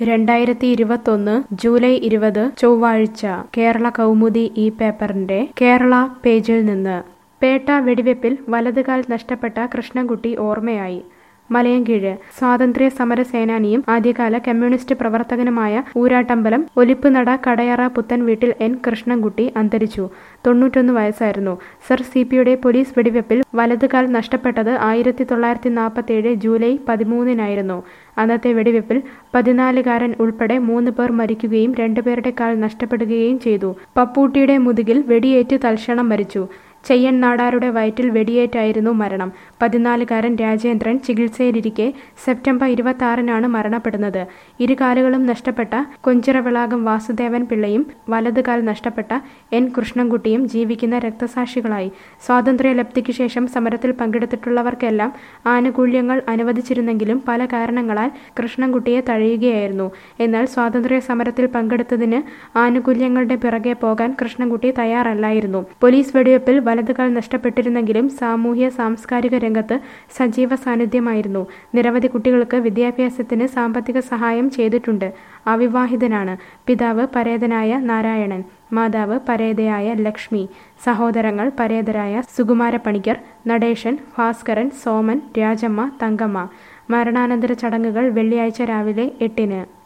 രണ്ടായിരത്തി ഇരുപത്തൊന്ന് ജൂലൈ ഇരുപത് ചൊവ്വാഴ്ച കേരള കൗമുദി ഈ പേപ്പറിന്റെ കേരള പേജിൽ നിന്ന് പേട്ട വെടിവെപ്പിൽ വലതുകാൽ നഷ്ടപ്പെട്ട കൃഷ്ണൻകുട്ടി ഓർമ്മയായി മലയൻകീഴ് സ്വാതന്ത്ര്യ സമര സേനാനിയും ആദ്യകാല കമ്മ്യൂണിസ്റ്റ് പ്രവർത്തകനുമായ ഊരാട്ടമ്പലം ഒലിപ്പുനട കടയറ പുത്തൻ വീട്ടിൽ എൻ കൃഷ്ണൻകുട്ടി അന്തരിച്ചു തൊണ്ണൂറ്റൊന്ന് വയസ്സായിരുന്നു സർ സി പിയുടെ പോലീസ് വെടിവെപ്പിൽ വലതുകാൽ നഷ്ടപ്പെട്ടത് ആയിരത്തി തൊള്ളായിരത്തി നാൽപ്പത്തേഴ് ജൂലൈ പതിമൂന്നിനായിരുന്നു അന്നത്തെ വെടിവെപ്പിൽ പതിനാലുകാരൻ ഉൾപ്പെടെ മൂന്ന് പേർ മരിക്കുകയും രണ്ടുപേരുടെ കാൽ നഷ്ടപ്പെടുകയും ചെയ്തു പപ്പൂട്ടിയുടെ മുതുകിൽ വെടിയേറ്റ് തൽക്ഷണം മരിച്ചു ചെയ്യൻ നാടാരുടെ വയറ്റിൽ വെടിയേറ്റായിരുന്നു മരണം പതിനാലുകാരൻ രാജേന്ദ്രൻ ചികിത്സയിലിരിക്കെ സെപ്റ്റംബർ ഇരുപത്തി ആറിനാണ് മരണപ്പെടുന്നത് ഇരുകാലുകളും നഷ്ടപ്പെട്ട കൊഞ്ചിറവിളാകം വാസുദേവൻ പിള്ളയും വലതുകാൽ നഷ്ടപ്പെട്ട എൻ കൃഷ്ണൻകുട്ടിയും ജീവിക്കുന്ന രക്തസാക്ഷികളായി സ്വാതന്ത്ര്യലബ്ധിക്ക് ശേഷം സമരത്തിൽ പങ്കെടുത്തിട്ടുള്ളവർക്കെല്ലാം ആനുകൂല്യങ്ങൾ അനുവദിച്ചിരുന്നെങ്കിലും പല കാരണങ്ങളാൽ കൃഷ്ണൻകുട്ടിയെ തഴയുകയായിരുന്നു എന്നാൽ സ്വാതന്ത്ര്യ സമരത്തിൽ പങ്കെടുത്തതിന് ആനുകൂല്യങ്ങളുടെ പിറകെ പോകാൻ കൃഷ്ണൻകുട്ടി തയ്യാറല്ലായിരുന്നു പോലീസ് വെടിവെപ്പിൽ വലതുകാൽ നഷ്ടപ്പെട്ടിരുന്നെങ്കിലും സാമൂഹ്യ സാംസ്കാരിക രംഗത്ത് സജീവ സാന്നിധ്യമായിരുന്നു നിരവധി കുട്ടികൾക്ക് വിദ്യാഭ്യാസത്തിന് സാമ്പത്തിക സഹായം ചെയ്തിട്ടുണ്ട് അവിവാഹിതനാണ് പിതാവ് പരേതനായ നാരായണൻ മാതാവ് പരേതയായ ലക്ഷ്മി സഹോദരങ്ങൾ പരേതരായ സുകുമാര പണിക്കർ നടേശൻ ഭാസ്കരൻ സോമൻ രാജമ്മ തങ്കമ്മ മരണാനന്തര ചടങ്ങുകൾ വെള്ളിയാഴ്ച രാവിലെ എട്ടിന്